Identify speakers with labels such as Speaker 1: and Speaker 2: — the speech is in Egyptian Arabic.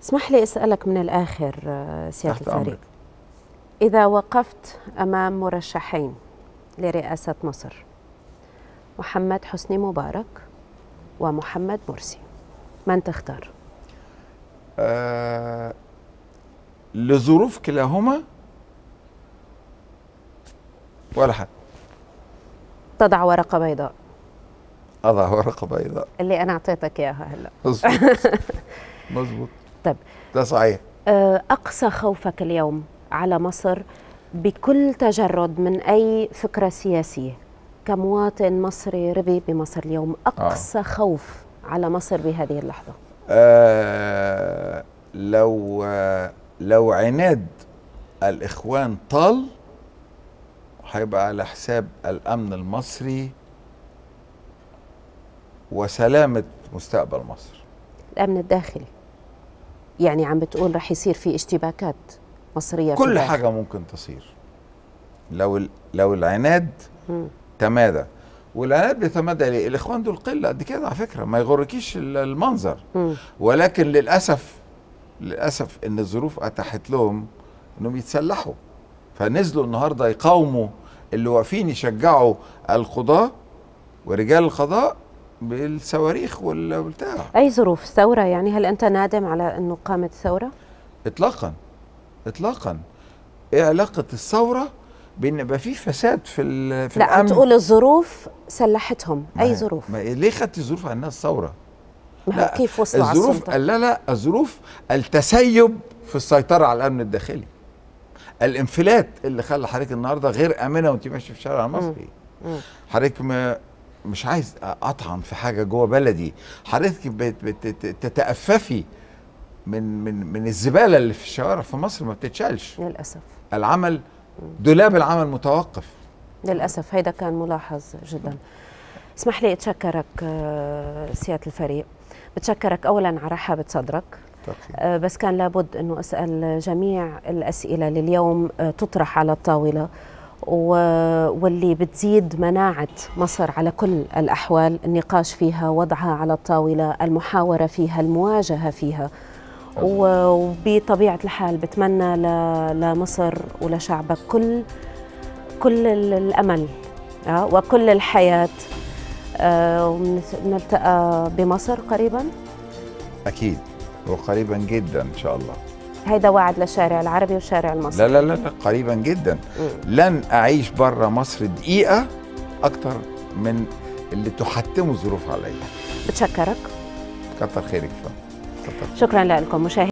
Speaker 1: اسمح لي اسالك من الاخر آه، سياده
Speaker 2: تحت
Speaker 1: الفريق
Speaker 2: أمرك.
Speaker 1: اذا وقفت امام مرشحين لرئاسه مصر محمد حسني مبارك ومحمد مرسي من تختار
Speaker 2: آه لظروف كلاهما ولا حد
Speaker 1: تضع ورقه بيضاء
Speaker 2: اضع ورقه بيضاء
Speaker 1: اللي انا اعطيتك اياها هلا
Speaker 2: مظبوط مظبوط
Speaker 1: طيب
Speaker 2: ده صحيح
Speaker 1: آه، اقصى خوفك اليوم على مصر بكل تجرد من اي فكره سياسيه كمواطن مصري ربي بمصر اليوم اقصى خوف على مصر بهذه اللحظه
Speaker 2: آه لو آه لو عناد الاخوان طال هيبقى على حساب الامن المصري وسلامه مستقبل مصر
Speaker 1: الامن الداخلي يعني عم بتقول رح يصير في اشتباكات مصريه في
Speaker 2: كل
Speaker 1: الداخل.
Speaker 2: حاجه ممكن تصير لو ال- لو العناد
Speaker 1: مم.
Speaker 2: تمادى والعناد بيتمادى ليه؟ الاخوان دول قله قد كده على فكره ما يغركيش ال- المنظر
Speaker 1: مم.
Speaker 2: ولكن للاسف للاسف ان الظروف اتاحت لهم انهم يتسلحوا فنزلوا النهارده يقاوموا اللي واقفين يشجعوا القضاه ورجال القضاء بالصواريخ وال- والبتاع
Speaker 1: اي ظروف ثوره يعني هل انت نادم على انه قامت ثوره
Speaker 2: اطلاقا اطلاقا ايه علاقه الثوره بان يبقى في فساد في ال- في
Speaker 1: لا
Speaker 2: الامن
Speaker 1: تقول الظروف سلحتهم
Speaker 2: ما
Speaker 1: اي
Speaker 2: هي-
Speaker 1: ظروف
Speaker 2: ما هي- ليه خدت الظروف على الناس ثوره
Speaker 1: ما هو
Speaker 2: لا،
Speaker 1: كيف وصلوا على
Speaker 2: الظروف
Speaker 1: السلطه
Speaker 2: لا لا الظروف التسيب في السيطره على الامن الداخلي الانفلات اللي خلى حضرتك النهارده غير امنه وانت ماشي في الشارع المصري
Speaker 1: مم.
Speaker 2: حضرتك ما مش عايز اطعن في حاجه جوه بلدي حضرتك بت- بت- تتأففي من من من الزباله اللي في الشوارع في مصر ما بتتشالش
Speaker 1: للاسف
Speaker 2: العمل دولاب العمل متوقف
Speaker 1: للاسف هيدا كان ملاحظ جدا اسمح لي اتشكرك آه، سياده الفريق بتشكرك اولا على رحابه صدرك آه، بس كان لابد انه اسال جميع الاسئله اللي اليوم آه، تطرح على الطاوله و- واللي بتزيد مناعه مصر على كل الاحوال النقاش فيها وضعها على الطاوله المحاوره فيها المواجهه فيها و- وبطبيعه الحال بتمنى ل- لمصر ولشعبك كل كل ال- الامل آه، وكل الحياه آه، ونت- نلتقى بمصر قريبا
Speaker 2: اكيد وقريبا جدا ان شاء الله
Speaker 1: هيدا وعد للشارع العربي والشارع المصري
Speaker 2: لا لا لا, لا قريبا جدا لن اعيش بره مصر دقيقه اكتر من اللي تحتمه الظروف عليا
Speaker 1: بتشكرك
Speaker 2: كتر خيرك فندم كتر
Speaker 1: شكرا لكم مشاهدينا